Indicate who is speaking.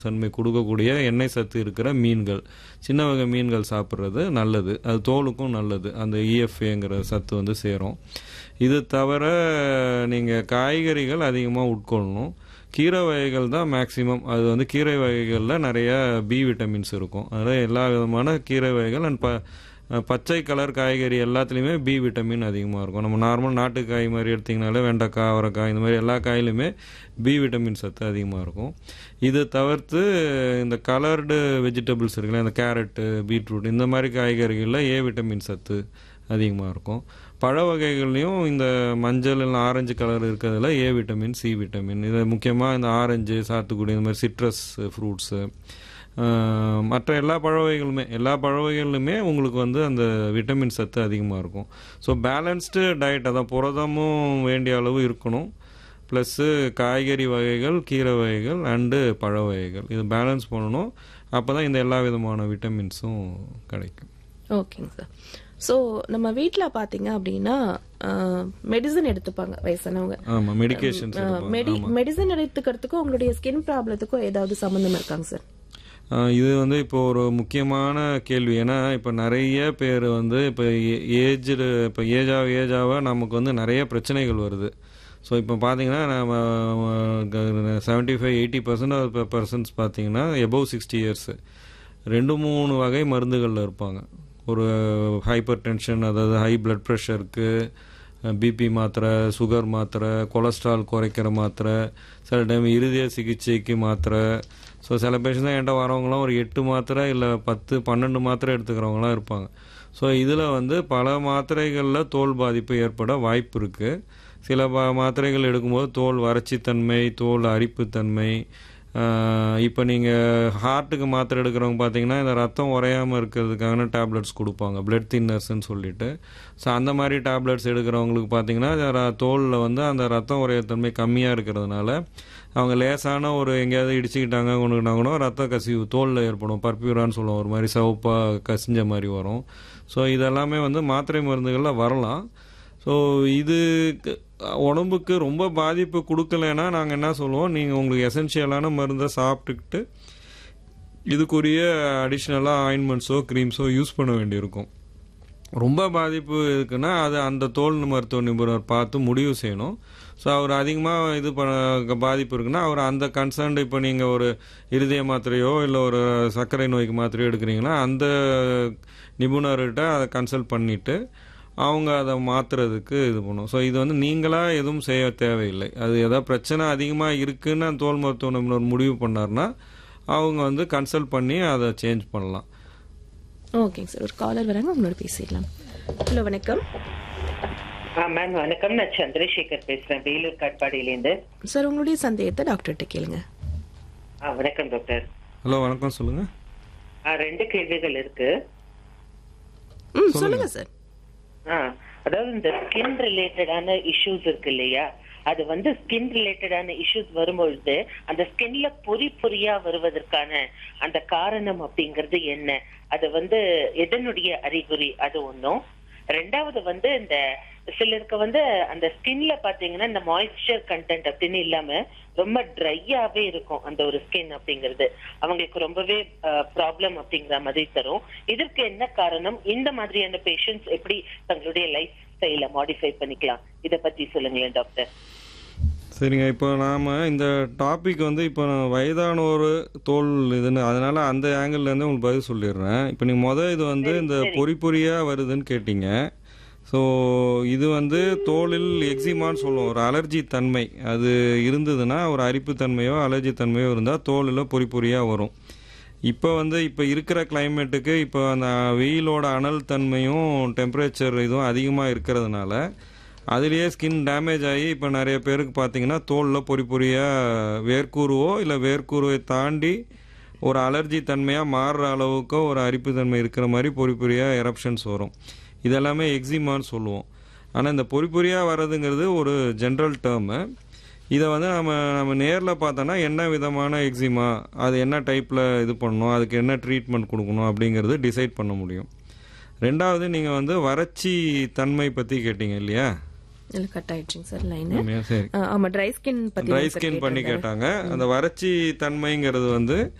Speaker 1: தன்மை கொடுக்கக்கூடிய எண்ணெய் சத்து இருக்கிற மீன்கள் சின்ன வகை மீன்கள் சாப்பிட்றது நல்லது அது தோலுக்கும் நல்லது அந்த இஎஃப்ஏங்கிற சத்து வந்து சேரும் இது தவிர நீங்கள் காய்கறிகள் அதிகமாக உட்கொள்ளணும் கீரை வகைகள் தான் மேக்சிமம் அது வந்து கீரை வகைகளில் நிறைய பி விட்டமின்ஸ் இருக்கும் அதில் எல்லா விதமான கீரை வகைகள் அண்ட் ப பச்சை கலர் காய்கறி எல்லாத்துலேயுமே பி விட்டமின் அதிகமாக இருக்கும் நம்ம நார்மல் நாட்டு காய் மாதிரி எடுத்திங்கனாலே வெண்டைக்காய் அவரைக்காய் இந்த மாதிரி எல்லா காயிலுமே பி விட்டமின் சத்து அதிகமாக இருக்கும் இது தவிர்த்து இந்த கலர்டு வெஜிடபிள்ஸ் இருக்குல்ல இந்த கேரட்டு பீட்ரூட் இந்த மாதிரி காய்கறிகளில் ஏ விட்டமின் சத்து அதிகமாக இருக்கும் பழ வகைகள்லையும் இந்த மஞ்சள் இல்லை ஆரஞ்சு கலர் இருக்கிறதுல ஏ விட்டமின் சி விட்டமின் இது முக்கியமாக இந்த ஆரஞ்சு சாத்துக்குடி இந்த மாதிரி சிட்ரஸ் ஃப்ரூட்ஸு மற்ற எல்லா பழ வகைகளுமே எல்லா பழ வகைகளுமே உங்களுக்கு வந்து அந்த விட்டமின் சத்து அதிகமாக இருக்கும் ஸோ பேலன்ஸ்டு டயட் அதான் புரதமும் வேண்டிய அளவு இருக்கணும் ப்ளஸ்ஸு காய்கறி வகைகள் கீரை வகைகள் அண்டு பழ வகைகள் இது பேலன்ஸ் பண்ணணும் அப்போ தான் இந்த எல்லா விதமான விட்டமின்ஸும் கிடைக்கும்
Speaker 2: ஓகேங்க சார் ஸோ நம்ம வீட்டில் பார்த்தீங்க அப்படின்னா மெடிசன் எடுத்துப்பாங்க வயசானவங்க
Speaker 1: ஆமாம் மெடிகேஷன்ஸ்
Speaker 2: மெடி மெடிசன் எடுத்துக்கிறதுக்கும் உங்களுடைய ஸ்கின் ப்ராப்ளத்துக்கும் ஏதாவது சம்மந்தம் இருக்காங்க சார்
Speaker 1: இது வந்து இப்போ ஒரு முக்கியமான கேள்வி ஏன்னா இப்போ நிறைய பேர் வந்து இப்போ ஏஜ் இப்போ ஏஜாக ஏஜாக நமக்கு வந்து நிறைய பிரச்சனைகள் வருது ஸோ இப்போ பார்த்தீங்கன்னா நம்ம seventy five eighty percent persons பார்த்தீங்கன்னா எபவ் சிக்ஸ்டி இயர்ஸு ரெண்டு மூணு வகை மருந்துகளில் இருப்பாங்க ஒரு ஹைப்பர் டென்ஷன் அதாவது ஹை பிளட் ப்ரெஷருக்கு பிபி மாத்திரை சுகர் மாத்திரை கொலஸ்ட்ரால் குறைக்கிற மாத்திரை சில டைம் இருதய சிகிச்சைக்கு மாத்திரை ஸோ சில பேஷண்ட் தான் என்கிட்ட வரவங்களாம் ஒரு எட்டு மாத்திரை இல்லை பத்து பன்னெண்டு மாத்திரை எடுத்துக்கிறவங்களாம் இருப்பாங்க ஸோ இதில் வந்து பல மாத்திரைகளில் தோல் பாதிப்பு ஏற்பட வாய்ப்பு இருக்குது சில மாத்திரைகள் எடுக்கும்போது தோல் வறட்சித்தன்மை தோல் அரிப்புத்தன்மை இப்போ நீங்கள் ஹார்ட்டுக்கு மாத்திரை எடுக்கிறவங்க பார்த்தீங்கன்னா இந்த ரத்தம் உறையாமல் இருக்கிறதுக்கான டேப்லெட்ஸ் கொடுப்பாங்க பிளட் தின்னர்ஸ்ன்னு சொல்லிட்டு ஸோ அந்த மாதிரி டேப்லெட்ஸ் எடுக்கிறவங்களுக்கு பார்த்தீங்கன்னா தோலில் வந்து அந்த ரத்தம் உரையத்தன்மை கம்மியாக இருக்கிறதுனால அவங்க லேசான ஒரு எங்கேயாவது இடிச்சுக்கிட்டாங்க கொண்டுக்கிட்டாங்க கூட ரத்த கசிவு தோலில் ஏற்படும் பர்பியூரான்னு சொல்லுவோம் ஒரு மாதிரி சவுப்பாக கசிஞ்ச மாதிரி வரும் ஸோ இதெல்லாமே வந்து மாத்திரை மருந்துகளில் வரலாம் ஸோ இது உடம்புக்கு ரொம்ப பாதிப்பு கொடுக்கலைன்னா நாங்கள் என்ன சொல்லுவோம் நீங்கள் உங்களுக்கு எசென்ஷியலான மருந்தை சாப்பிட்டுக்கிட்டு இதுக்குரிய அடிஷ்னலாக ஆயின்மெண்ட்ஸோ க்ரீம்ஸோ யூஸ் பண்ண வேண்டியிருக்கும் ரொம்ப பாதிப்பு இருக்குன்னா அது அந்த தோல் மருத்துவ நிபுணர் பார்த்து முடிவு செய்யணும் ஸோ அவர் அதிகமாக இது பண்ண பாதிப்பு இருக்குன்னா அவர் அந்த கன்சர்ன்டு இப்போ நீங்கள் ஒரு இருதய மாத்திரையோ இல்லை ஒரு சர்க்கரை நோய்க்கு மாத்திரையோ எடுக்கிறீங்கன்னா அந்த நிபுணர்கிட்ட அதை கன்சல்ட் பண்ணிவிட்டு அவங்க அதை மாற்றுறதுக்கு இது பண்ணும் ஸோ இது வந்து நீங்களாக எதுவும் செய்ய தேவையில்லை அது ஏதாவது பிரச்சனை அதிகமாக இருக்குன்னு தோல் மருத்துவ நிபுணர் முடிவு பண்ணார்னா அவங்க வந்து கன்சல்ட் பண்ணி அதை சேஞ்ச் பண்ணலாம்
Speaker 2: ஓகேங்க சார் ஒரு காலர் வராங்க உங்களோட பேசிடலாம் ஹலோ வணக்கம்
Speaker 3: மேம் வணக்கம் நான் சந்திரசேகர் பேசுறேன் வேலூர் காட்பாடியிலேருந்து
Speaker 2: சார் உங்களுடைய சந்தேகத்தை டாக்டர்கிட்ட கேளுங்க
Speaker 3: வணக்கம் டாக்டர்
Speaker 1: ஹலோ வணக்கம் சொல்லுங்க
Speaker 3: ரெண்டு கேள்விகள் இருக்கு
Speaker 2: ம் சொல்லுங்க சார்
Speaker 3: அதாவது இந்த ஸ்கின் ரிலேட்டடான இஷ்யூஸ் இருக்கு இல்லையா அது வந்து ஸ்கின் ரிலேட்டடான இஷ்யூஸ் வரும்பொழுது அந்த ஸ்கின்ல பொறி பொறியா வருவதற்கான அந்த காரணம் அப்படிங்கிறது என்ன அது வந்து எதனுடைய அறிகுறி அது ஒன்றும் ரெண்டாவது வந்து இந்த சிலருக்கு வந்து அந்த ஸ்கின்ல பாத்தீங்கன்னா இந்த மாய்ஸ்சர் கண்டென்ட் அப்படின்னு இல்லாம ரொம்ப ட்ரையாவே இருக்கும் அந்த ஒரு ஸ்கின் அப்படிங்கிறது அவங்களுக்கு ரொம்பவே ப்ராப்ளம் அப்படிங்கிற மாதிரி தரும் இதற்கு என்ன காரணம் இந்த மாதிரியான பேஷண்ட்ஸ் எப்படி தங்களுடைய லைஃப் ஸ்டைல மாடிஃபை பண்ணிக்கலாம் இத பத்தி சொல்லுங்களேன் டாக்டர்
Speaker 1: சரிங்க இப்போ நாம் இந்த டாபிக் வந்து இப்போ வயதானோர் தோல் இதுன்னு அதனால அந்த ஆங்கிள்லேருந்து உங்களுக்கு பதில் சொல்லிடுறேன் இப்போ நீங்கள் மொதல் இது வந்து இந்த பொறி பொறியாக வருதுன்னு கேட்டீங்க ஸோ இது வந்து தோலில் எக்ஸிமான்னு சொல்லுவோம் ஒரு அலர்ஜி தன்மை அது இருந்ததுன்னா ஒரு அரிப்பு தன்மையோ அலர்ஜி தன்மையோ இருந்தால் தோலில் பொறி பொறியாக வரும் இப்போ வந்து இப்போ இருக்கிற கிளைமேட்டுக்கு இப்போ அந்த வெயிலோட அனல் தன்மையும் டெம்பரேச்சர் இதுவும் அதிகமாக இருக்கிறதுனால அதுலேயே ஸ்கின் டேமேஜ் ஆகி இப்போ நிறைய பேருக்கு பார்த்தீங்கன்னா தோலில் பொறி பொறியாக வேர்க்கூறுவோ இல்லை வேர்க்கூறுவை தாண்டி ஒரு அலர்ஜி தன்மையாக மாறுற அளவுக்கு ஒரு அரிப்பு தன்மை இருக்கிற மாதிரி பொறி பொறியாக எரப்ஷன்ஸ் வரும் இதெல்லாமே எக்ஸிமான்னு சொல்லுவோம் ஆனால் இந்த பொறி பொறியாக வர்றதுங்கிறது ஒரு ஜென்ரல் டேர்மு இதை வந்து நம்ம நம்ம நேரில் பார்த்தோன்னா என்ன விதமான எக்ஸிமா அது என்ன டைப்பில் இது பண்ணணும் அதுக்கு என்ன ட்ரீட்மெண்ட் கொடுக்கணும் அப்படிங்கிறது டிசைட் பண்ண முடியும் ரெண்டாவது நீங்கள் வந்து வறட்சி தன்மை பற்றி கேட்டீங்க இல்லையா
Speaker 2: இல்ல கட் ஆயிடுச்சுங்க சார் லைன்
Speaker 1: உண்மையா? சரி
Speaker 2: ஆமா ட்ரை ஸ்கின் பத்தி
Speaker 1: ட்ரை
Speaker 2: தான் sir
Speaker 1: ஸ்கின் பண்ணி
Speaker 2: கேட்டிருந்தாரு.
Speaker 1: கேட்டாங்க அந்த வறட்சி தன்மைங்கிறது வந்து